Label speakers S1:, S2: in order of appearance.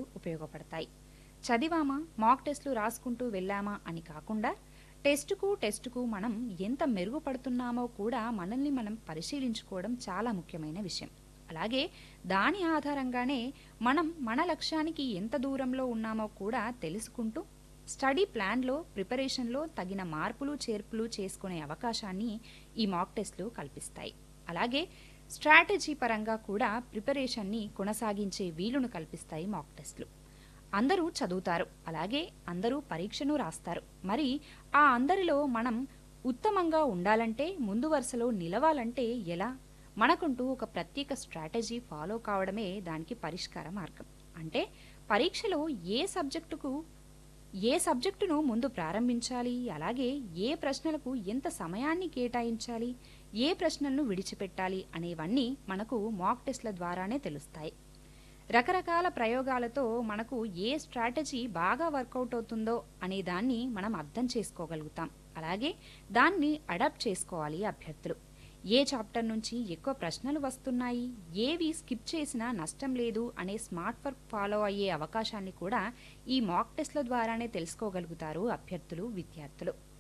S1: ఉపయోగపడతాయి చదివామా మాక్ టెస్టులు రాసుకుంటూ వెళ్ళామా అని కాకుండా టెస్టుకు టెస్టుకు మనం ఎంత మెరుగుపడుతున్నామో కూడా మనల్ని మనం పరిశీలించుకోవడం చాలా ముఖ్యమైన విషయం అలాగే దాని ఆధారంగానే మనం మన లక్ష్యానికి ఎంత దూరంలో ఉన్నామో కూడా తెలుసుకుంటూ స్టడీ ప్లాన్లో ప్రిపరేషన్లో తగిన మార్పులు చేర్పులు చేసుకునే అవకాశాన్ని ఈ మాక్ టెస్ట్లు కల్పిస్తాయి అలాగే స్ట్రాటజీ పరంగా కూడా ప్రిపరేషన్ని కొనసాగించే వీలును కల్పిస్తాయి మాక్ టెస్ట్లు అందరూ చదువుతారు అలాగే అందరూ పరీక్షను రాస్తారు మరి ఆ అందరిలో మనం ఉత్తమంగా ఉండాలంటే ముందు వరుసలో నిలవాలంటే ఎలా మనకుంటూ ఒక ప్రత్యేక స్ట్రాటజీ ఫాలో కావడమే దానికి పరిష్కార మార్గం అంటే పరీక్షలో ఏ సబ్జెక్టుకు ఏ సబ్జెక్టును ముందు ప్రారంభించాలి అలాగే ఏ ప్రశ్నలకు ఎంత సమయాన్ని కేటాయించాలి ఏ ప్రశ్నలను విడిచిపెట్టాలి అనేవన్నీ మనకు మాక్ టెస్ట్ల ద్వారానే తెలుస్తాయి రకరకాల ప్రయోగాలతో మనకు ఏ స్ట్రాటజీ బాగా వర్కౌట్ అవుతుందో అనే దాన్ని మనం అర్థం చేసుకోగలుగుతాం అలాగే దాన్ని అడాప్ట్ చేసుకోవాలి అభ్యర్థులు ఏ చాప్టర్ నుంచి ఎక్కువ ప్రశ్నలు వస్తున్నాయి ఏవి స్కిప్ చేసినా నష్టం లేదు అనే స్మార్ట్ వర్క్ ఫాలో అయ్యే అవకాశాన్ని కూడా ఈ మాక్ టెస్ట్ల ద్వారానే తెలుసుకోగలుగుతారు అభ్యర్థులు విద్యార్థులు